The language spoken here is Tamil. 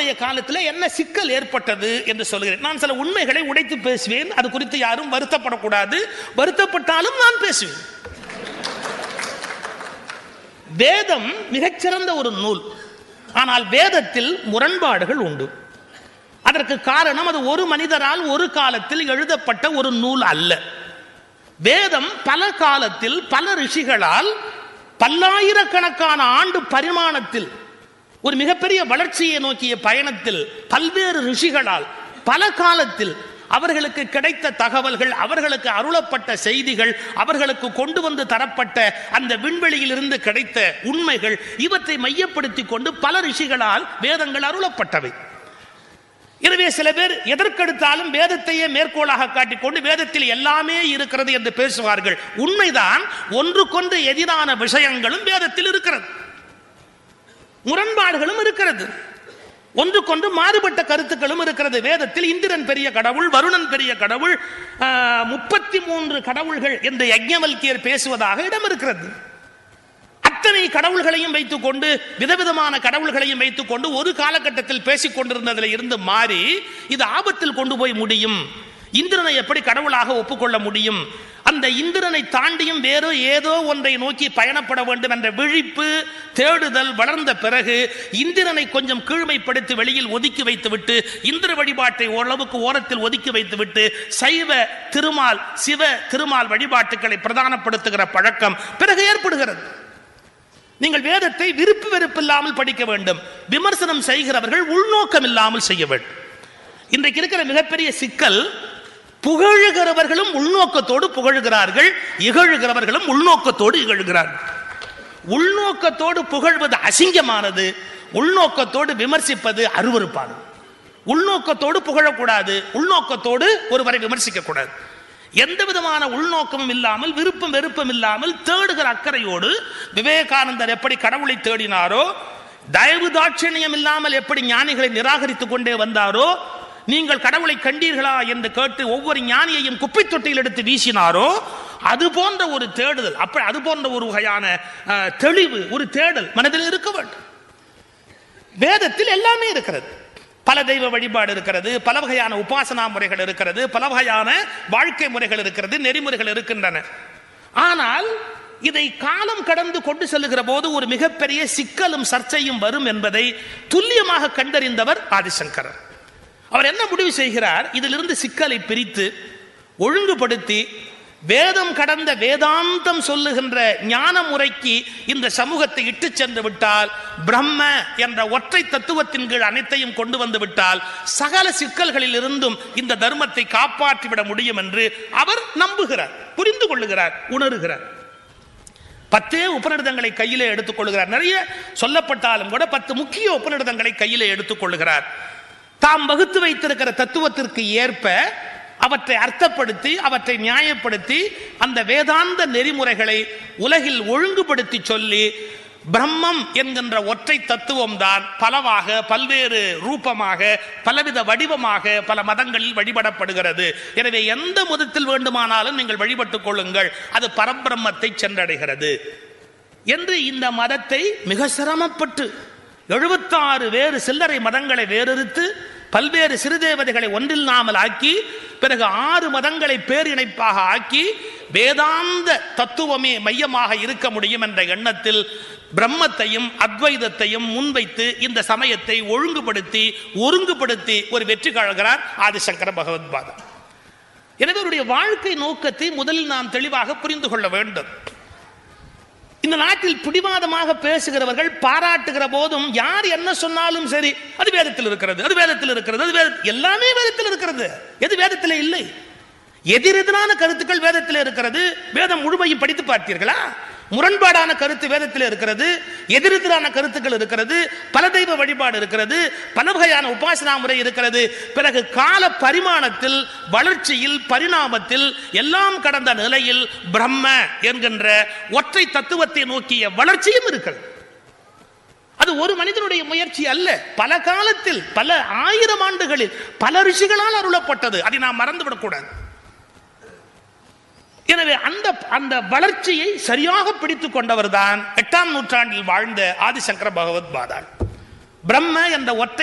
அவருடைய காலத்தில் என்ன சிக்கல் ஏற்பட்டது என்று சொல்கிறேன் நான் சில உண்மைகளை உடைத்து பேசுவேன் அது குறித்து யாரும் வருத்தப்படக்கூடாது வருத்தப்பட்டாலும் நான் பேசுவேன் வேதம் மிகச்சிறந்த ஒரு நூல் ஆனால் வேதத்தில் முரண்பாடுகள் உண்டு அதற்கு காரணம் அது ஒரு மனிதரால் ஒரு காலத்தில் எழுதப்பட்ட ஒரு நூல் அல்ல வேதம் பல காலத்தில் பல ரிஷிகளால் பல்லாயிரக்கணக்கான ஆண்டு பரிமாணத்தில் ஒரு மிகப்பெரிய வளர்ச்சியை நோக்கிய பயணத்தில் பல்வேறு ரிஷிகளால் பல காலத்தில் அவர்களுக்கு கிடைத்த தகவல்கள் அவர்களுக்கு அருளப்பட்ட செய்திகள் அவர்களுக்கு கொண்டு வந்து தரப்பட்ட அந்த விண்வெளியில் இருந்து கிடைத்த உண்மைகள் இவற்றை மையப்படுத்தி கொண்டு பல ரிஷிகளால் வேதங்கள் அருளப்பட்டவை எனவே சில பேர் எதற்கெடுத்தாலும் வேதத்தையே மேற்கோளாக காட்டிக்கொண்டு வேதத்தில் எல்லாமே இருக்கிறது என்று பேசுவார்கள் உண்மைதான் ஒன்றுக்கொன்று எதிரான விஷயங்களும் வேதத்தில் இருக்கிறது முரண்பாடுகளும் இருக்கிறது ஒன்றுக்கொன்று மாறுபட்ட கருத்துக்களும் இருக்கிறது வேதத்தில் இந்திரன் பெரிய கடவுள் வருணன் பெரிய கடவுள் முப்பத்தி மூன்று கடவுள்கள் என்று யஜ்ஞவல்கியர் பேசுவதாக இடம் இருக்கிறது அத்தனை கடவுள்களையும் வைத்துக் கொண்டு விதவிதமான கடவுள்களையும் வைத்துக் கொண்டு ஒரு காலகட்டத்தில் பேசிக் கொண்டிருந்ததில் இருந்து மாறி இது ஆபத்தில் கொண்டு போய் முடியும் இந்திரனை எப்படி கடவுளாக ஒப்புக்கொள்ள முடியும் அந்த இந்திரனை தாண்டியும் வேறு ஏதோ ஒன்றை நோக்கி பயணப்பட வேண்டும் என்ற விழிப்பு தேடுதல் வளர்ந்த பிறகு இந்திரனை கொஞ்சம் கீழ்மைப்படுத்தி வெளியில் ஒதுக்கி வைத்துவிட்டு இந்திர வழிபாட்டை ஓரளவுக்கு ஓரத்தில் ஒதுக்கி வைத்துவிட்டு சைவ திருமால் சிவ திருமால் வழிபாட்டுகளை பிரதானப்படுத்துகிற பழக்கம் பிறகு ஏற்படுகிறது நீங்கள் வேதத்தை விருப்பு வெறுப்பு இல்லாமல் படிக்க வேண்டும் விமர்சனம் செய்கிறவர்கள் உள்நோக்கம் இல்லாமல் செய்ய வேண்டும் இன்றைக்கு இருக்கிற மிகப்பெரிய சிக்கல் புகழுகிறவர்களும் உள்நோக்கத்தோடு புகழுகிறார்கள் இகழுகிறவர்களும் உள்நோக்கத்தோடு இகழுகிறார்கள் உள்நோக்கத்தோடு புகழ்வது அசிங்கமானது உள்நோக்கத்தோடு விமர்சிப்பது அருவறுப்பானது உள்நோக்கத்தோடு புகழக்கூடாது உள்நோக்கத்தோடு ஒருவரை விமர்சிக்க கூடாது எந்த விதமான உள்நோக்கமும் இல்லாமல் விருப்பம் வெறுப்பம் இல்லாமல் தேடுகிற அக்கறையோடு விவேகானந்தர் எப்படி கடவுளை தேடினாரோ தயவு தாட்சணியம் இல்லாமல் எப்படி ஞானிகளை நிராகரித்துக் கொண்டே வந்தாரோ நீங்கள் கடவுளை கண்டீர்களா என்று கேட்டு ஒவ்வொரு ஞானியையும் குப்பை தொட்டியில் எடுத்து வீசினாரோ அது போன்ற ஒரு தேடுதல் அப்ப அது போன்ற ஒரு வகையான தெளிவு ஒரு தேடல் மனதில் இருக்க வேண்டும் வேதத்தில் எல்லாமே இருக்கிறது பல தெய்வ வழிபாடு இருக்கிறது பல வகையான உபாசனா முறைகள் இருக்கிறது பல வகையான வாழ்க்கை முறைகள் இருக்கிறது நெறிமுறைகள் இருக்கின்றன ஆனால் இதை காலம் கடந்து கொண்டு செல்லுகிற போது ஒரு மிகப்பெரிய சிக்கலும் சர்ச்சையும் வரும் என்பதை துல்லியமாக கண்டறிந்தவர் ஆதிசங்கரர் அவர் என்ன முடிவு செய்கிறார் இதிலிருந்து சிக்கலை பிரித்து ஒழுங்குபடுத்தி வேதம் கடந்த வேதாந்தம் சொல்லுகின்ற ஞான முறைக்கு இந்த சமூகத்தை இட்டு சென்று விட்டால் பிரம்ம என்ற ஒற்றை தத்துவத்தின் கீழ் அனைத்தையும் கொண்டு வந்து விட்டால் சகல சிக்கல்களில் இருந்தும் இந்த தர்மத்தை காப்பாற்றிவிட முடியும் என்று அவர் நம்புகிறார் புரிந்து கொள்ளுகிறார் உணர்கிறார் பத்தே உபநிடதங்களை கையிலே எடுத்துக் கொள்கிறார் நிறைய சொல்லப்பட்டாலும் கூட பத்து முக்கிய உபநிடதங்களை கையிலே எடுத்துக் கொள்கிறார் தாம் வகுத்து வைத்திருக்கிற தத்துவத்திற்கு ஏற்ப அவற்றை அர்த்தப்படுத்தி அவற்றை நியாயப்படுத்தி அந்த வேதாந்த நெறிமுறைகளை உலகில் ஒழுங்குபடுத்தி சொல்லி பிரம்மம் என்கின்ற ஒற்றை தத்துவம் தான் பலவாக பல்வேறு ரூபமாக பலவித வடிவமாக பல மதங்களில் வழிபடப்படுகிறது எனவே எந்த மதத்தில் வேண்டுமானாலும் நீங்கள் வழிபட்டுக் கொள்ளுங்கள் அது பரபிரம்மத்தை சென்றடைகிறது என்று இந்த மதத்தை மிக சிரமப்பட்டு எழுபத்தாறு வேறு சில்லறை மதங்களை வேறறுத்து பல்வேறு சிறுதேவதைகளை ஒன்றில்லாமல் ஆக்கி பிறகு ஆறு மதங்களை பேரிணைப்பாக ஆக்கி வேதாந்த தத்துவமே மையமாக இருக்க முடியும் என்ற எண்ணத்தில் பிரம்மத்தையும் அத்வைதத்தையும் முன்வைத்து இந்த சமயத்தை ஒழுங்குபடுத்தி ஒருங்குபடுத்தி ஒரு வெற்றி காழ்கிறார் ஆதிசங்கர பகவத்பாதா எனவே அவருடைய வாழ்க்கை நோக்கத்தை முதலில் நாம் தெளிவாக புரிந்து கொள்ள வேண்டும் இந்த நாட்டில் பிடிவாதமாக பேசுகிறவர்கள் பாராட்டுகிற போதும் யார் என்ன சொன்னாலும் சரி அது வேதத்தில் இருக்கிறது அது வேதத்தில் இருக்கிறது அது வேத எல்லாமே வேதத்தில் இருக்கிறது எது வேதத்தில் இல்லை எதிரெதிரான கருத்துக்கள் வேதத்தில் இருக்கிறது வேதம் முழுமையும் படித்து பார்த்தீர்களா முரண்பாடான கருத்து வேதத்தில் இருக்கிறது எதிரெதிரான கருத்துக்கள் இருக்கிறது பல தெய்வ வழிபாடு இருக்கிறது பல வகையான உபாசனா முறை இருக்கிறது பிறகு கால பரிமாணத்தில் வளர்ச்சியில் பரிணாமத்தில் எல்லாம் கடந்த நிலையில் பிரம்ம என்கின்ற ஒற்றை தத்துவத்தை நோக்கிய வளர்ச்சியும் இருக்கிறது அது ஒரு மனிதனுடைய முயற்சி அல்ல பல காலத்தில் பல ஆயிரம் ஆண்டுகளில் பல ரிஷிகளால் அருளப்பட்டது அதை நாம் மறந்துவிடக்கூடாது எனவே அந்த அந்த வளர்ச்சியை சரியாக பிடித்துக் கொண்டவர் தான் எட்டாம் நூற்றாண்டில் வாழ்ந்த ஆதிசங்கர பகவத் பாதாள் பிரம்ம என்ற ஒற்றை